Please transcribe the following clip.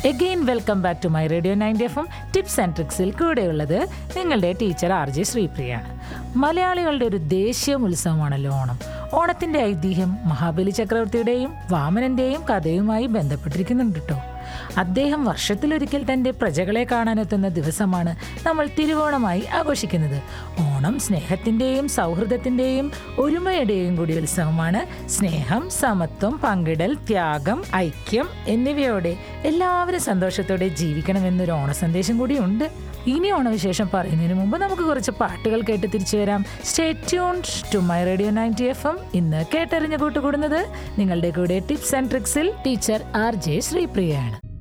again welcome back to my radio ninety F M tips and ട്രിക്സിൽ കൂടെയുള്ളത് നിങ്ങളുടെ teacher R J ശ്രീപ്രിയാണ് മലയാളികളുടെ ഒരു ദേശീയ ഉത്സവമാണല്ലോ ഓണം ഓണത്തിന്റെ ഐതിഹ്യം മഹാബലി ചക്രവർത്തിയുടെയും വാമനന്റെയും കഥയുമായി ബന്ധപ്പെട്ടിരിക്കുന്നുണ്ട് കേട്ടോ അദ്ദേഹം വർഷത്തിലൊരിക്കൽ തന്റെ പ്രജകളെ കാണാനെത്തുന്ന ദിവസമാണ് നമ്മൾ തിരുവോണമായി ആഘോഷിക്കുന്നത് ഓണം സ്നേഹത്തിന്റെയും സൗഹൃദത്തിന്റെയും ഒരുമയുടെയും കൂടി ഉത്സവമാണ് സ്നേഹം സമത്വം പങ്കിടൽ ത്യാഗം ഐക്യം എന്നിവയോടെ എല്ലാവരും സന്തോഷത്തോടെ ജീവിക്കണമെന്നൊരു ഓണ സന്ദേശം കൂടിയുണ്ട് ഇനി ഓണവിശേഷം പറയുന്നതിന് മുമ്പ് നമുക്ക് കുറച്ച് പാട്ടുകൾ കേട്ട് തിരിച്ചു വരാം stay tune to my radio ninety F M ഇന്ന് കേട്ടറിഞ്ഞ് കൂട്ടുകൂടുന്നത് നിങ്ങളുടെ കൂടെ ടിപ്സ് ആൻഡ് ട്രിക്സിൽ ടീച്ചർ ആർ ജെ ശ്രീപ്രിയയാണ്